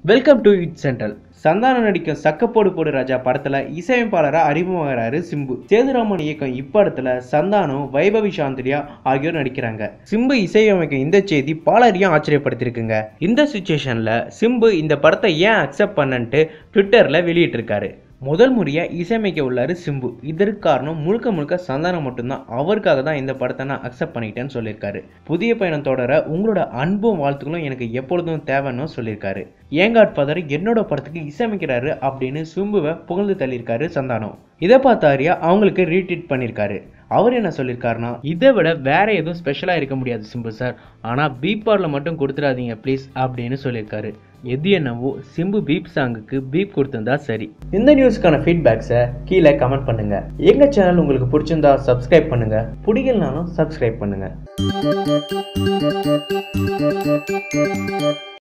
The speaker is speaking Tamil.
welcome to it central Santhanam நடிக்கும் சக்கப்போடு போடு ராஜா படத்துல இசையமைப்பாளராக அறிமுகமாகிறாரு சிம்பு சேதுராமன் இயக்கம் இப்படத்துல சந்தானம் வைபவி சாந்திரியா ஆகியோர் நடிக்கிறாங்க சிம்பு இசையமைக்கும் இந்த செய்தி பலரையும் ஆச்சரியப்படுத்திருக்குங்க இந்த சுச்சுவேஷன்ல சிம்பு இந்த படத்தை ஏன் அக்செப்ட் பண்ணன்ட்டு ட்விட்டர்ல வெளியிட்டிருக்காரு முதல் முறையாக இசையமைக்க உள்ளாரு சிம்பு இதற்கு காரணம் முழுக்க முழுக்க சந்தானம் மட்டும்தான் அவருக்காக தான் இந்த படத்தை நான் அக்செப்ட் பண்ணிட்டேன்னு சொல்லியிருக்காரு புதிய பயணம் தொடர உங்களோட அன்பும் வாழ்த்துக்களும் எனக்கு எப்பொழுதும் தேவைன்னு சொல்லியிருக்காரு ஏங்காட் ஃபாதர் என்னோட படத்துக்கு இசையமைக்கிறாரு அப்படின்னு சிம்புவை புகழ்ந்து தள்ளியிருக்காரு சந்தானம் இதை பார்த்த ஆரியா அவங்களுக்கு ரீட்வீட் பண்ணியிருக்காரு அவர் என்ன சொல்லியிருக்காருன்னா இதை விட வேற எதுவும் ஸ்பெஷலாக இருக்க முடியாது சிம்பு சார் ஆனால் பீப் பாரில் மட்டும் கொடுத்துடாதீங்க ப்ளீஸ் அப்படின்னு சொல்லியிருக்காரு எது என்னவோ சிம்பு பீப் சாங்குக்கு பீப் கொடுத்திருந்தா சரி இந்த நியூஸ்க்கான ஃபீட்பேக்ஸை கீழே கமெண்ட் பண்ணுங்க எங்க சேனல் உங்களுக்கு பிடிச்சிருந்தா சப்ஸ்கிரைப் பண்ணுங்க பிடிக்கலனாலும் சப்ஸ்கிரைப் பண்ணுங்க